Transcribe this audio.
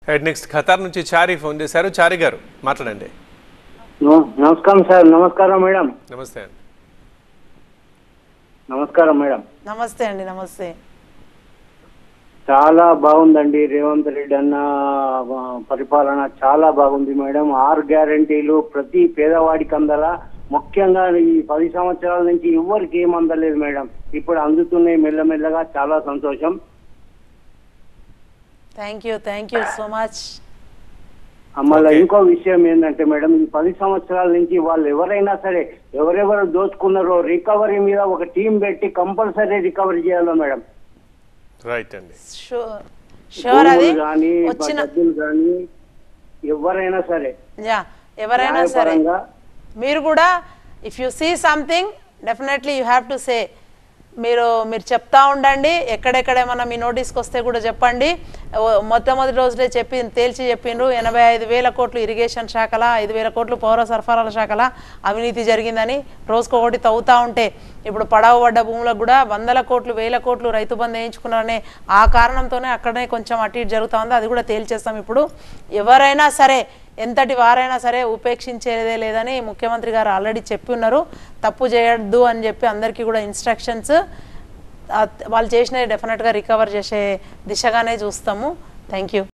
Right next Qatar నుంచి చారి phone చేశారు చారి గారు మాట్లాడండి నమ- నమస్కారం సార్ నమస్కారం మేడం నమస్తే అండి నమస్కారం మేడం నమస్తే అండి నమస్తే చాలా బాగుందండి రేవంత్ రెడ్డి అన్న ఆ, పరిపాలన చాలా బాగుంది మేడం ఆరు గ్యారంటీలు ప్రతి పేదవాడికి అందలా ముఖ్యంగా ఈ పది సంవత్సరాల నుంచి ఎవరికి ఏం అందలేదు మేడం ఇప్పుడు అందుతున్నాయి మెల్లమెల్లగా చాలా సంతోషం thank you thank you so much మళ్ళీ Okay. ఇంకో విషయం ఏంటంటే మేడం ఈ పది సంవత్సరాల నుంచి వాళ్ళు ఎవరైనా సరే ఎవరెవరు దోచుకున్నారో రికవరీ మీద ఒక టీం పెట్టి కంపల్సరీ రికవరీ చేయాలి మేడం రైట్ అండి షూర్ షూర్ అది భూములు కానీ వచ్చిన డబ్బులు కానీ ఎవరైనా సరే యా ఎవరైనా సరే న్యాయపరంగా మీరు కూడా if you see something definitely you have to say మీరు మీరు చెప్తా ఉండండి ఎక్కడెక్కడ ఏమన్నా మీ నోటీస్కి వస్తే కూడా చెప్పండి ఓ, మొట్టమొదటి రోజులే చెప్పి తేల్చి చెప్పిండ్రు ఎనభై ఐదు వేల కోట్లు ఇరిగేషన్ శాఖల ఐదు వేల కోట్లు పౌర సరఫరాల శాఖల అవినీతి జరిగిందని రోజుకొకటి తవ్వుతా ఉంటే ఇప్పుడు పడవ పడ్డ భూములకు కూడా వందల కోట్లు వేల కోట్లు రైతు బంధు వేయించుకున్నారనే ఆ కారణంతోనే అక్కడనే కొంచెం అటు ఇటు జరుగుతూ ఉంది అది కూడా తేల్చేస్తాం ఇప్పుడు ఎవరైనా సరే ఎంతటి వారైనా సరే ఉపేక్షించేదే లేదని ముఖ్యమంత్రి గారు ఆల్రెడీ చెప్పి ఉన్నారు తప్పు చేయొద్దు అని చెప్పి అందరికీ కూడా ఇన్స్ట్రక్షన్స్ వాళ్ళు చేసినవి డెఫినెట్గా రికవర్ చేసే దిశగానే చూస్తాము థ్యాంక్ యూ